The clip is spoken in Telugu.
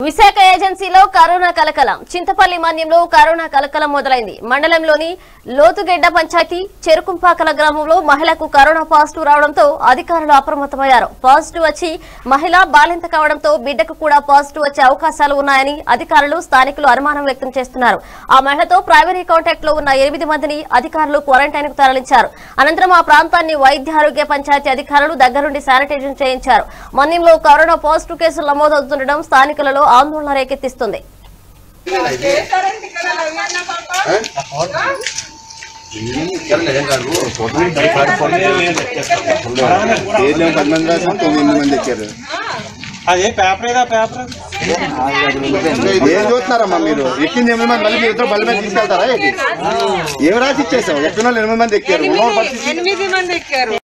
విశాఖ ఏజెన్సీలో కరోనా కలకలం చింతపల్లి మన్యంలో కరోనా కలకలం మొదలైంది మండలంలోని లోతుగెడ్డ పంచాయతీ చెరుకుంపాకల గ్రామంలో మహిళకు కరోనా పాజిటివ్ రావడంతో అధికారులు అప్రమత్తమయ్యారు పాజిటివ్ వచ్చి మహిళ బాలింత కావడంతో బిడ్డకు కూడా పాజిటివ్ వచ్చే అవకాశాలు ఉన్నాయని అధికారులు స్థానికులు అనుమానం వ్యక్తం చేస్తున్నారు ఆ మహిళతో ప్రైమరీ కాంటాక్ట్ లో ఉన్న ఎనిమిది మందిని అధికారులు క్వారంటైన్ కు తరలించారు అనంతరం ఆ ప్రాంతాన్ని వైద్య ఆరోగ్య పంచాయతీ అధికారులు దగ్గరుండి శానిటైజేషన్ చేయించారు మన్యంలో కరోనా పాజిటివ్ కేసులు నమోదవుతుండడం స్థానికులలో ఆందోళన రేకెత్తిస్తుంది పేర్లు పది మంది రాసాం తొమ్మిది మంది ఎక్కారు అదే పేపర్ ఏదా పేపర్ ఏం చూస్తున్నారమ్మా మీరు ఎక్కింది ఎనిమిది మంది మళ్ళీ మీరు ఇద్దరు బల్ల మీద తీసుకెళ్తారా ఏంటి? ఏం రాసి ఇచ్చేసాం ఎక్కడ వాళ్ళు ఎనిమిది మంది ఎక్కారు ఉన్నవాళ్ళు పరిస్థితి ఎనిమిది మంది ఎక్కారు